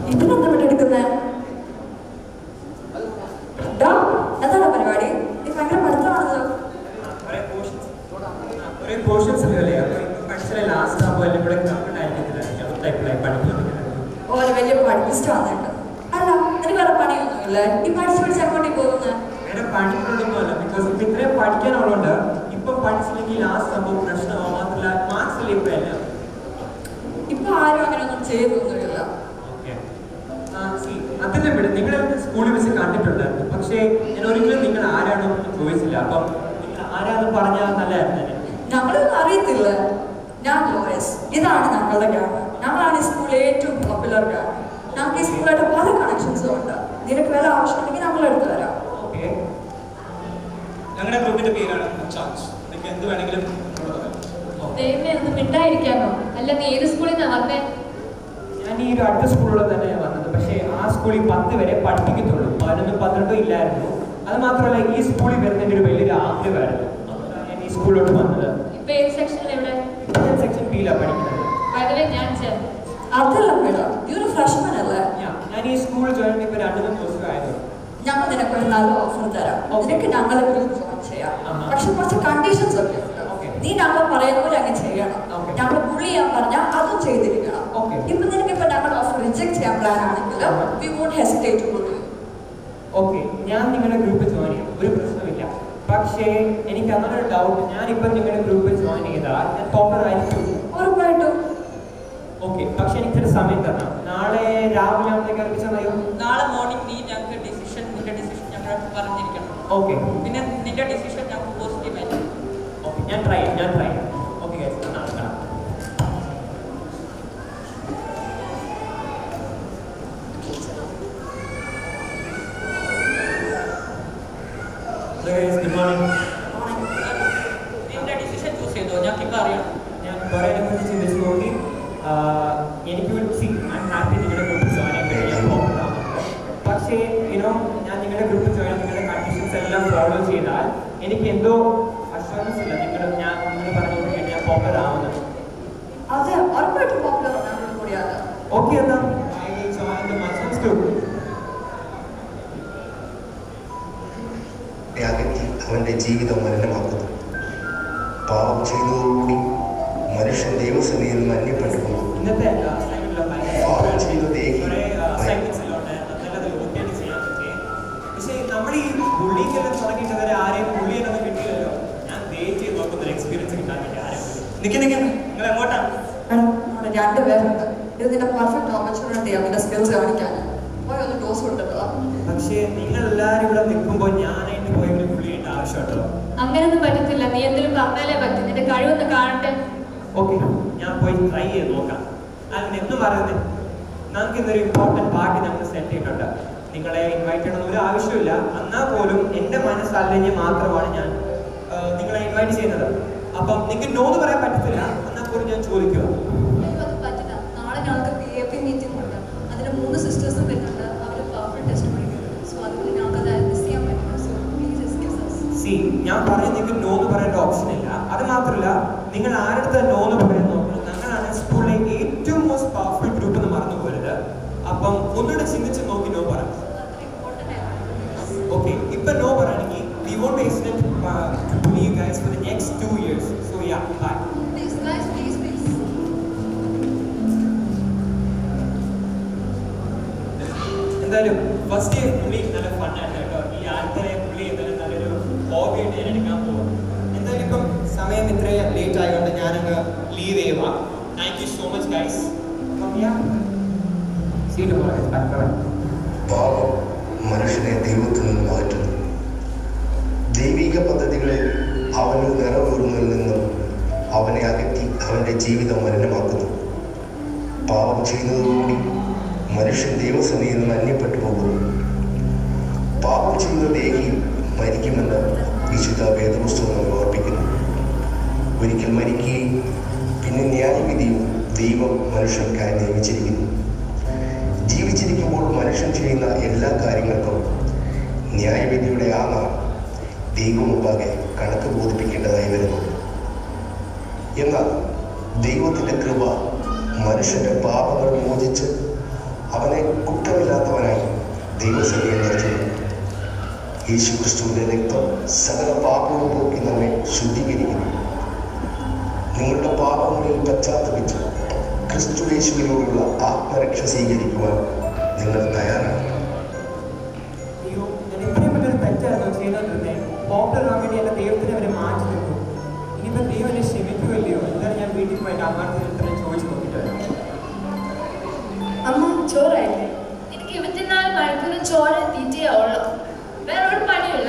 ഇതിനെന്താ ഇവിടെ എടുക്കുന്നേ ഡാ, എന്താണ് പരിപാടി നീ ഭയങ്കര പഠിത്തമാണല്ലോ ഒരേ പോർഷൻസ് ഒരേ പോർഷൻസ് ഉള്ളതല്ലേ അപ്പോൾ ഇപ്പം പഠിച്ചാൽ ലാസ്റ്റ് ആകുമ്പോൾ എല്ലാം കൂടെ കമ്പ്ലീറ്റ് ആയിരിക്കത്തില്ല ഞാൻ ടൈപ്പിലായി പഠിക്കുന്നത് ഓരോ വലിയ പഠിപ്പിസ്റ്റ് വന്നിട്ട് അല്ല നിനക്ക് വേറെ പണിയൊന്നുമില്ല ഈ പഠിച്ച് പഠിച്ച് അങ്ങോട്ടേക്ക് പോകുന്നത് വേറെ പഠിക്കുന്നതൊന്നുമല്ല ബിക്കോസ് ഇപ്പം ഇത്രയും പഠിക്കാനുള്ളതുകൊണ്ട് ഇപ്പം പഠിച്ചില്ലെങ്കിൽ ലാസ്റ്റ് ആകുമ്പോൾ പ്രശ്നമാവും മാത്രമല്ല മാർക്സ് അല്ലേ ഇപ്പം എല്ലാം ഇപ്പൊ ആരും അങ്ങനെയൊന്നും ചെയ്തൊന്നുമില്ല ഓക്കെ അതിനെ വിട് നിങ്ങളെ സ്കൂളിൽ വെച്ച് കണ്ടിട്ടുണ്ടായിരുന്നു പക്ഷേ ഞാൻ ഒരിക്കലും നിങ്ങൾ ആരാണോ എന്ന് ചോദിച്ചില്ല അപ്പം നിങ്ങൾ ആരാന്ന് പറഞ്ഞാൽ നല്ലതായിരുന്നു തന്നെ ഞങ്ങളൊന്നും അറിയത്തില്ല ഞാൻ ലോയസ് ഇതാണ് ഞങ്ങളുടെ ഗ്യാങ് ഞങ്ങളാണ് ഈ സ്കൂളിലെ ഏറ്റവും പോപ്പുലർ ഗ്യാങ് ഞങ്ങൾക്ക് ഈ സ്കൂളായിട്ട് പല കണക്ഷൻസും ഉണ്ട് നിനക്ക് വല്ല ആവശ്യമുണ്ടെങ്കിൽ ഞങ്ങൾ എടുത്തു തരാം ഓക്കെ ഞങ്ങളുടെ ഗ്രൂപ്പിന്റെ പേരാണ് ചാൻസ് നിങ്ങൾക്ക് എന്ത് വേണമെങ്കിലും എന്നോട് പറയാം ദൈവമേ ഒന്ന് മിണ്ടായിരിക്കാമോ അല്ല നീ ഏത് സ്കൂളിൽ നിന്നാ വന്നേ ഞാൻ ഈ ഒരു അടുത്ത സ്കൂളിൽ തന്നെയാണ് വന്നത് പക്ഷേ ആ സ്കൂളിൽ പത്ത് വരെ പഠിപ്പിക്കത്തുള്ളൂ പതിനൊന്നും പന്ത്രണ്ടും ഇല്ലായിരുന്നു അത് മാത്രമല്ല ഈ സ്കൂളിൽ വരുന്നതിൻ്റെ ഒരു വലിയൊരു ആഗ്രഹമായിരുന്നു അതുകൊണ്ടാണ് ഞാൻ ഈ സ്കൂളിലോട്ട് വന്നത് ഇപ്പൊ ഏത് സെക്ഷനിൽ എവിടെ ഇപ്പം ഞാൻ സെക്ഷൻ ബിയിലാണ് പഠിക്കുന്നത് പതിവെ ഞാൻ ചേർന്നു അതല്ല മേഡം ഈ ഒരു ഫ്രഷ്മൻ അല്ലേ ഞാൻ ഞാൻ ഈ സ്കൂൾ ജോയിൻ ഇപ്പോൾ രണ്ട് മൂന്ന് ദിവസം ആയതുള്ളൂ ഞങ്ങൾ നിനക്ക് ഒരു നല്ല ഓഫർ തരാം Okay. നിനക്ക് ഞങ്ങളെ ഗ്രൂപ്പ് ജോയിൻ ചെയ്യാം ആഹാ. പക്ഷെ കുറച്ച് കണ്ടീഷൻസ് ഒക്കെ ഉണ്ട് Okay. നീ ഞങ്ങൾ പറയുന്ന പോലെ അങ്ങ് ചെയ്യണം Okay. ഞങ്ങൾ പുള്ളി ചെയ്യാൻ പറഞ്ഞാൽ അതും ചെയ്തിരിക്കണം Okay. ഇപ്പൊ നിനക്ക് ഇപ്പൊ ഞങ്ങളുടെ ഓഫർ റിജക്ട് ചെയ്യാൻ പ്ലാൻ ആണെങ്കിൽ വി വോണ്ട് ഹെസിറ്റേറ്റ് ടു പുള്ളി ഓക്കെ ഞാൻ നിങ്ങളുടെ ഗ്രൂപ്പ് ജോയിൻ ചെയ്യാം ഒരു പ്രശ്നമില്ല പക്ഷേ എനിക്ക് അങ്ങനെ ഒരു ഡൗട്ട് ഞാനിപ്പം നിങ്ങളുടെ ഗ്രൂപ്പ് ജോയിൻ ചെയ്താൽ ഞാൻ ടോപ്പർ ആയിരിക്കും ഉറപ്പായിട്ടും ഓക്കെ പക്ഷെ എനിക്കൊരു സമയം തരണം നാളെ രാവിലെ ആകുമ്പോഴേക്ക് അറിയിച്ചാൽ മതിയോ നാളെ മോർണിംഗ് നീ ഞങ്ങൾക്ക് ഡിസിഷൻ നിന്റെ ഡിസിഷൻ ഞങ്ങൾ പറഞ്ഞിരിക്കണം ഓക്കെ പിന്നെ നിന്റെ ഡിസിഷൻ ഞങ്ങൾക്ക് പോസിറ്റീവ് ആയിരിക്കും ഓക്കെ ഞാൻ ട്രൈ ചെയ്യാം ഞാൻ ട്രൈ ചെയ്യാം ഓക്കെ ഗൈസ് നാളെ കാണാം ഗുഡ് മോർണിംഗ് നിന്റെ ഡിസിഷൻ ചൂസ് ചെയ്തോ ഞങ്ങൾക്ക് അറിയാം ഞാൻ കുറേ കുറിച്ച് ചിന്തിച്ച് നോക്കി ആഹ് എനിക്ക് ഒരു സി ഐ ഹാപ്പി നിങ്ങളുടെ ഗ്രൂപ്പ് ജോയിൻ ചെയ്യാൻ കഴിയാൻ പോകുന്നതാണ് പക്ഷേ യുനോ ഞാൻ നിങ്ങളുടെ ഗ്രൂപ്പ് ജോയിൻ നിങ്ങളുടെ കണ്ടീഷൻസ് എല്ലാം ഫോളോ ചെയ്താൽ എനിക്ക് എന്തോ അഷുറൻസ് ഇല്ല നിങ്ങൾ ഞാൻ നിങ്ങൾ പറഞ്ഞു കേട്ട് ഞാൻ പോപ്പർ ആവുന്നത് അത് ഉറപ്പായിട്ടും പോപ്പുലർ ഞങ്ങൾ കൂടിയാണ് ഓക്കെ എന്നാ I join the Masons group അകറ്റി അവന്റെ ജീവിതം മലിനമാക്കുന്നു പാപം ചെയ്തതോടുകൂടി മനുഷ്യൻ ദൈവസന്നിധിയിൽ നിന്ന് അന്യപ്പെട്ടു പോകും ഇന്നത്തെ അസൈൻമെന്റിലൊക്കെ പാപം ചെയ്ത ദേഹി കുറേ അസൈൻമെന്റ്സ് എല്ലാം ഉണ്ടായിരുന്നു നല്ലത് വൃത്തിയായിട്ട് ചെയ്യാൻ പറ്റി പക്ഷേ നമ്മൾ ഈ ബുള്ളിക്കെല്ലാം തുടങ്ങിയിട്ട് വരെ ആരെയും ബുള്ളി ചെയ്യാനൊന്നും കിട്ടിയില്ലല്ലോ ഞാൻ വെയിറ്റ് ചെയ്ത് നോക്കുന്ന ഒരു എക്സ്പീരിയൻസ് കിട്ടാൻ വേണ്ടി ആരെയും നിൽക്കി നിൽക്കി നിങ്ങൾ എങ്ങോട്ടാണ് നമ്മുടെ രണ്ടുപേരുണ്ട് ഇത് നിന്റെ പെർഫെക്റ്റ് ഓപ്പർച്യൂണിറ്റിയാണ് നിന്റെ സ്കിൽസ് കാണിക്കാൻ പോയി ഒന്ന് ഡോസ് കൊടുത്തിട്ടോ പക്ഷേ നിങ്ങൾ എല്ലാവരും ഇവിടെ നിൽക്കുമ്പോൾ ഞാനായിട്ട് പോയി ഒരു ബുള്ളി ചെയ്യേണ്ട ആവശ്യമുണ്ടോ അങ്ങനെയൊന്നും പറ്റത്തില്ല നീ എന്തെങ്കിലും പറഞ്ഞാലേ പറ്റും നിന്റെ കഴിവൊന്ന് കാണട്ടെ ഓക്കെ ഞാൻ പോയി ട്രൈ ചെയ്ത് നോക്കാം അതിന് എന്ന് പറയുന്നത് നമുക്ക് ഇന്നൊരു ഇമ്പോർട്ടൻറ്റ് പാർട്ടി നമ്മൾ സെറ്റ് ചെയ്തിട്ടുണ്ട് നിങ്ങളെ ഇൻവൈറ്റ് ചെയ്യണമെന്ന് ഒരു ആവശ്യമില്ല എന്നാൽ പോലും എൻ്റെ മനസ്സല്ലെങ്കിൽ മാത്രമാണ് ഞാൻ ആ, നിങ്ങളെ ഇൻവൈറ്റ് ചെയ്യുന്നത് അപ്പം നിങ്ങൾക്ക് നോന്ന് പറയാൻ പറ്റത്തില്ല എന്നാൽ പോലും ഞാൻ ചോദിക്കുക അത് പറ്റില്ല നാളെ ഞങ്ങൾക്ക് പി എ പി മീറ്റിംഗ് ഉണ്ട് അതിന് മൂന്ന് സിസ്റ്റേഴ്സും വരുന്നുണ്ട് അവർ പവർഫുൾ ടെസ്റ്റ് പഠിക്കുന്നു സോ അതുകൊണ്ട് ഞങ്ങൾക്ക് അത് മിസ് ചെയ്യാൻ പറ്റില്ല so please excuse us see ഞാൻ പറഞ്ഞ നിങ്ങൾക്ക് നോന്ന് പറയേണ്ട ഓപ്ഷൻ ഇല്ല അത് മാത്രമല്ല നിങ്ങൾ ആരുടെ നോന്ന് പറയുന്നു ഞങ്ങളാണ് സ്കൂളിലെ ഏറ്റവും മോസ്റ്റ് പവർഫുൾ ഗ്രൂപ്പ് എന്ന് മറന്നു പോരുത് അപ്പം ഒന്നുകൂടെ ചിന്തിച്ച് നോക്കി നോ പറ അത്ര ഇമ്പോർട്ടൻ്റ് ആയിരുന്നു ഓക്കെ ഇപ്പൊ നോ പറയുകയാണെങ്കിൽ we won't extend to you guys for the next two years so ya bye please guys please please എന്തായാലും ഫസ്റ്റ് ഇയർ പുള്ളി നല്ല ഫണ്ണായിട്ട് കേട്ടോ ഈ ആൾക്കാരെ പുള്ളി എന്തായാലും നല്ലൊരു ഹോബി ആയിട്ട് ഞാൻ എടുക്കാൻ പോകും എന്തായാലും ഇപ്പം സമയം ഇത്രയും ലേറ്റ് ആയതുകൊണ്ട് ഞാനങ്ങ് ലീവ് ചെയ്യുക thank you so much guys see to bye പാപം മനുഷ്യനെ ദൈവത്തിൽ നിന്ന് മാറ്റുന്നു ദൈവിക പദ്ധതികളിൽ അവന് നിറവേറുന്നതിൽ നിന്നും അവനെ അകറ്റി അവന്റെ ജീവിതം മലിനമാക്കുന്നു പാപം ചെയ്യുന്നതോടുകൂടി മനുഷ്യൻ ദൈവസന്നിധിയിൽ നിന്ന് അന്യപ്പെട്ടു പോകുന്നു പാപം ചെയ്യുന്ന ദേഹി മരിക്കുമെന്ന് വിശുദ്ധ വേദപുസ്തകം നമ്മെ ഓർപ്പിക്കുന്നു ഒരിക്കൽ മരിക്കുകയും പിന്നെ ന്യായവിധിയും ദൈവം മനുഷ്യർക്കായി നിയമിച്ചിരിക്കുന്നു ജീവിച്ചിരിക്കുമ്പോൾ മനുഷ്യൻ ചെയ്യുന്ന എല്ലാ കാര്യങ്ങൾക്കും ന്യായവിധിയുടെ ആ നാൾ ദൈവമുമ്പാകെ കണക്ക് ബോധിപ്പിക്കേണ്ടതായി വരുന്നു എന്നാൽ ദൈവത്തിൻ്റെ കൃപ മനുഷ്യന്റെ പാപങ്ങൾ മോചിച്ച് അവനെ കുറ്റമില്ലാത്തവനായി ദൈവസഭയെ നിർത്തുന്നു യേശു ക്രിസ്തുവിന്റെ രക്തം സകല പാപവും പോക്കി നമ്മെ ശുദ്ധീകരിക്കുന്നു നിങ്ങളുടെ പാപങ്ങളിൽ പശ്ചാത്തപിച്ച് ക്രിസ്തു യേശുവിനോടുള്ള ആത്മരക്ഷ സ്വീകരിക്കുവാൻ നിങ്ങൾ തയ്യാറാണ് അയ്യോ ഞാൻ ഇത്രയും വലിയൊരു തെറ്റായിരുന്നു ചെയ്തോണ്ടിരുന്നേ പോപ്പുലർ ആവാൻ വേണ്ടി എന്റെ ദൈവത്തിനെ അവരെ മാറ്റി നിന്നു ഇനിയിപ്പോ ദൈവം എന്നെ ക്ഷമിക്കുമല്ലയോ എന്തായാലും ഞാൻ വീട്ടിൽ പോയി എന്റെ അമ്മാർത്തിന് ഇത്രയും ചോദിച്ചു നോക്കിയിട്ട് വരാം അമ്മ ചോറായില്ലേ എനിക്ക് ഇരുപത്തിനാല് മണിക്കൂർ ചോറ് തീറ്റയേ ഉള്ളൂ വേറെ ഒരു പണിയില്ല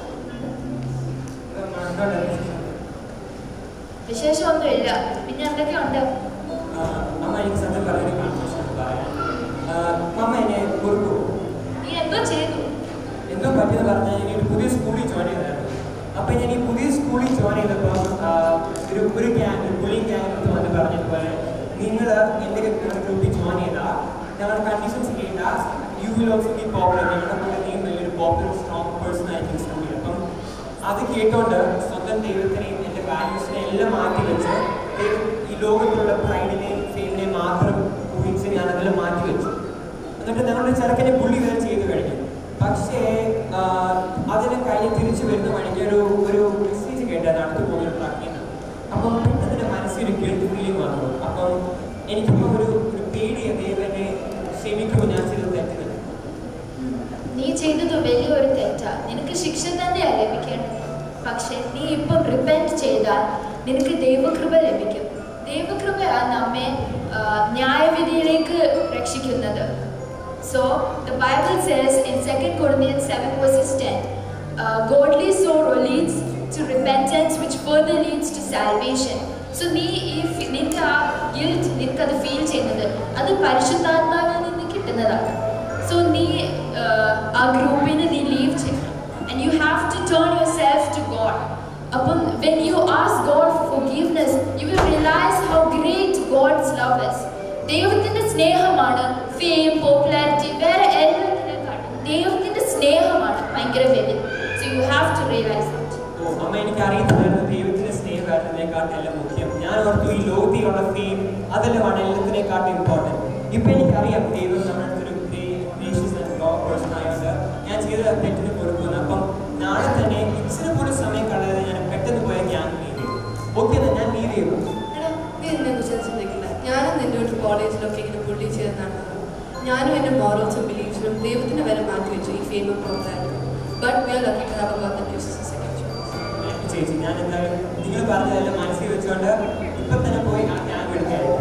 വിശേഷമൊന്നുമില്ല പിന്നെ എന്തൊക്കെയുണ്ട് അമ്മ എനിക്ക് സത്യം പറഞ്ഞൊരു കൺഫ്യൂഷൻ പറയാം അമ്മ എന്നെ കുറുക്കു നീ എന്തോ ചെയ്തു എന്തോ പറ്റിയെന്ന് പറഞ്ഞാൽ ഞാൻ ഒരു പുതിയ സ്കൂളിൽ ജോയിൻ ചെയ്തായിരുന്നു അപ്പൊ ഞാൻ ഈ പുതിയ സ്കൂളിൽ ജോയിൻ ചെയ്തപ്പോൾ ഒരു ഒരു ഗ്യാങ് ഒരു പുള്ളിങ് ഗ്യാങ് എടുത്ത് വന്ന് പറഞ്ഞതുപോലെ നിങ്ങൾ എൻ്റെ ഗ്രൂപ്പിൽ ജോയിൻ ചെയ്താൽ ഞങ്ങളുടെ കണ്ടീഷൻസ് കേട്ടാൽ you will also be popular ഞങ്ങളുടെ കൂടെ നീ വലിയൊരു പോപ്പുലർ സ്ട്രോങ് പേഴ്സൺ ആയിരിക്കും സ്കൂളിൽ അപ്പം അത് കേട്ടോണ്ട് സ്വന്തം ദൈവത്തിനെയും എൻ്റെ വാല്യൂസിനെ എല്ലാം മാറ്റി വെച്ച് ദൈവം ഈ ലോകത്തുള്ള പ്രൈഡിനെയും ഫെയിമിനെയും മാത്രം ഊഹിച്ച് ഞാൻ അതെല്ലാം മാറ്റി വെച്ചു എന്നിട്ട് ഞങ്ങളുടെ ചെറുക്കനെ പുള്ളി വരെ ചെയ്തു കഴിഞ്ഞു പക്ഷേ ആ, അതിനെ കഴിഞ്ഞ് തിരിച്ചു വരുന്ന വഴിക്ക് ഒരു ഒരു മെസ്സേജ് കേട്ടാൽ അടുത്ത് പോകുന്ന ട്രക്കിൽ നിന്ന് അപ്പം പെട്ടെന്ന് എൻ്റെ മനസ്സിൽ ഒരു ഗിൽറ്റ് ഫീലിംഗ് വന്നു അപ്പം എനിക്കിപ്പോൾ ഒരു ഒരു പേടിയ ദൈവനെ ക്ഷമിക്കുമ്പോൾ ഞാൻ ചെയ്തത് തെറ്റില്ല നീ ചെയ്തത് വലിയൊരു തെറ്റാ നിനക്ക് ശിക്ഷ തന്നെയാ ലഭിക്കേണ്ടത് പക്ഷെ നീ ഇപ്പം റിപ്പൻറ്റ് ചെയ്താൽ നിനക്ക് ദൈവകൃപ ലഭിക്കും ദൈവകൃപയാണ് നമ്മെ ആ, ന്യായവിധിയിലേക്ക് രക്ഷിക്കുന്നത് so the Bible says in second Corinthians 7 verses 10 uh, godly sorrow leads to repentance which further leads to salvation so നീ ഈ ഫി- നിനക്ക് ആ ഗിൽറ്റ് നിനക്ക് അത് ഫീൽ ചെയ്യുന്നത് അത് പരിശുദ്ധാത്മാവിൽ നിന്ന് കിട്ടുന്നതാണ് സോ നീ uh, ആ ഗ്രൂപ്പിന് നീ ലീവ് ചെയ്യണം and you have to turn yourself to God അപ്പം when you ask God forgiveness you will realise how great God's love is ദൈവത്തിന്റെ സ്നേഹമാണ് ഫെയിം പോപ്പുലാരിറ്റി വേറെ എല്ലാത്തിനെക്കാട്ടും ദൈവത്തിന്റെ സ്നേഹമാണ് ഭയങ്കര വലുത് so you have to realise it ഓ അമ്മ എനിക്ക് അറിയത്തില്ലായിരുന്നു ദൈവത്തിന്റെ സ്നേഹമായിരുന്നതിനെക്കാട്ടും എല്ലാം മുഖ്യം ഞാൻ ഓർത്തു ഈ ലോകത്തിലുള്ള ഫെയിം അതെല്ലാമാണ് എല്ലാത്തിനെക്കാട്ടും ഇമ്പോർട്ടൻറ്റ് ഇപ്പൊ എനിക്കറിയാം ദൈവം നമ്മുടെ അടുത്തൊരു പേഴ്സൺ ആയതുകൊണ്ട് ഞാൻ ചെയ്ത തെറ്റിന് കൊടുക്കുന്നു അപ്പം നാളെ തന്നെ ഇച്ചിരി പോലും സമയം കളയാതെ ഞാൻ പെട്ടെന്ന് പോയ ഞാൻ ലീവ് ചെയ്തു ഓക്കെ ഞാൻ ലീവ് ചെയ്തു എടാ നീ എന്നെ കുറിച്ച് ചിന്തിക്കില്ല ഞാനും നിന്റെ ഒരു കോളേജിലൊക്കെ ഇങ്ങനെ പുള്ളി ചെയ്തെന്നാണ് ഞാനും എൻ്റെ മോറൽസും ബിലീഫ്സും ദൈവത്തിന് വരെ മാറ്റി വെച്ചു ഈ fame programme but we are lucky to have government uses second choice ചേച്ചി ഞാൻ എന്തായാലും നിങ്ങൾ പറഞ്ഞതെല്ലാം മനസ്സിൽ വെച്ചുകൊണ്ട് ഇപ്പം തന്നെ പോയി ആ ഞാൻ എടുക്കായിരിക്കും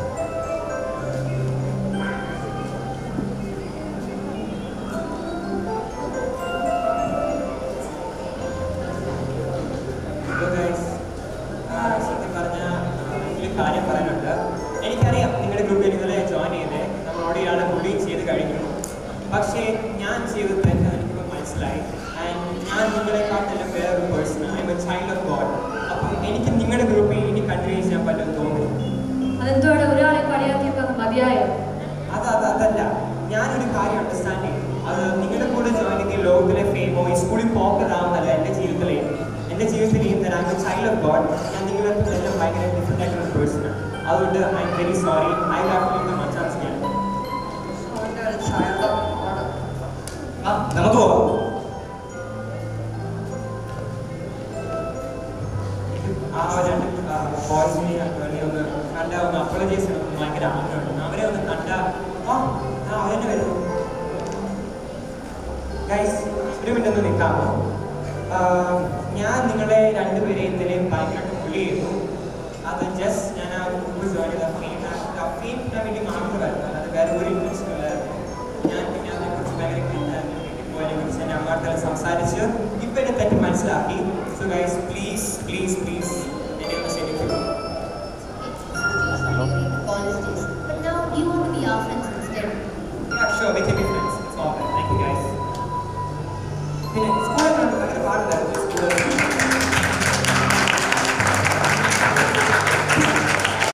Hello guys. ആ, സത്യം പറഞ്ഞാൽ ഒരു കാര്യം പറയാനുണ്ട് എനിക്കറിയാം നിങ്ങളുടെ ഗ്രൂപ്പിൽ ഇന്നലെ ജോയിൻ ചെയ്തേ നമ്മൾ ഓടിയാണ് പുള്ളി ചെയ്ത് കഴിഞ്ഞു പക്ഷേ ഞാൻ ചെയ്ത തെറ്റ് എനിക്കിപ്പോൾ മനസ്സിലായി ആൻഡ് ഞാൻ നിങ്ങളെക്കാട്ടെല്ലാം വേറൊരു person I'm a child of God അപ്പം എനിക്ക് നിങ്ങളുടെ ഗ്രൂപ്പിൽ ഇനി കണ്ടിന്യൂ ചെയ്യാൻ പറ്റുമെന്ന് തോന്നുന്നു അതെന്തോടെ ഒരാളെ കളിയാക്കിയപ്പോൾ മതിയായോ അത് അത് അതല്ല ഞാനൊരു കാര്യം അണ്ടർസ്റ്റാൻഡ് ചെയ്തു അത് നിങ്ങളുടെ കൂടെ ജോയിൻ ചെയ്ത ഈ ലോകത്തിലെ ഫെയിമോ ഈ സ്കൂളിൽ പോപ്പുലർ ആവുന്നതല്ല എൻ്റെ ജീവിതത്തിലെ എൻ്റെ ജീവിതത്തിൽ ചെയ്യുന്ന ഐ ചൈൽഡ് ഓഫ് ഗോഡ് ഞാൻ നിങ്ങളുടെ എല്ലാം ഭയങ്കര ഡിഫറെൻ്റ് ആയിട്ടുള്ള പേഴ്സൺ അതുകൊണ്ട് I'm very sorry I have to leave മച്ചാൻസ് ഞാൻ ആ നമുക്ക് പോവാം ആ രണ്ട് ബോയ്സിനെ വേണ്ടി ഒന്ന് കണ്ട ഒന്ന് അപ്പോളജൈസ് ചെയ്യണം ഭയങ്കര ആഗ്രഹമുണ്ട് അവരെ ഒന്ന് കണ്ട ആ ആ അവരെന്നെ വരുന്നു ഗൈസ് ഒരു മിനിറ്റ് ഒന്ന് നിൽക്കാമോ ആ, ഞാൻ നിങ്ങളെ രണ്ടുപേരെ ഇന്നലെ ഭയങ്കരമായിട്ട് പുള്ളി ചെയ്തു അത് ജസ്റ്റ് ഞാൻ ആ ഗ്രൂപ്പ് ജോയിൻ ചെയ്ത ഫെയിം ഫെയിം കിട്ടാൻ വേണ്ടി മാത്രമായിരുന്നു അല്ലാതെ വേറെ ഒരു ഇൻട്രസ്റ്റ് ഇല്ലായിരുന്നു ഞാൻ പിന്നെ അതിനെക്കുറിച്ച് ഭയങ്കര ക്രിഞ്ചായിരുന്നു വീട്ടിൽ പോയതിനെ കുറിച്ച് എൻ്റെ അമ്മയുടെ സംസാരിച്ച് ഇപ്പം എന്നെ തെറ്റ് മനസ്സിലാക്കി so guys please please please എന്നെ ഒന്ന് ക്ഷമിക്കുക College days. But now you want to be our friends instead. Yeah, sure, we can be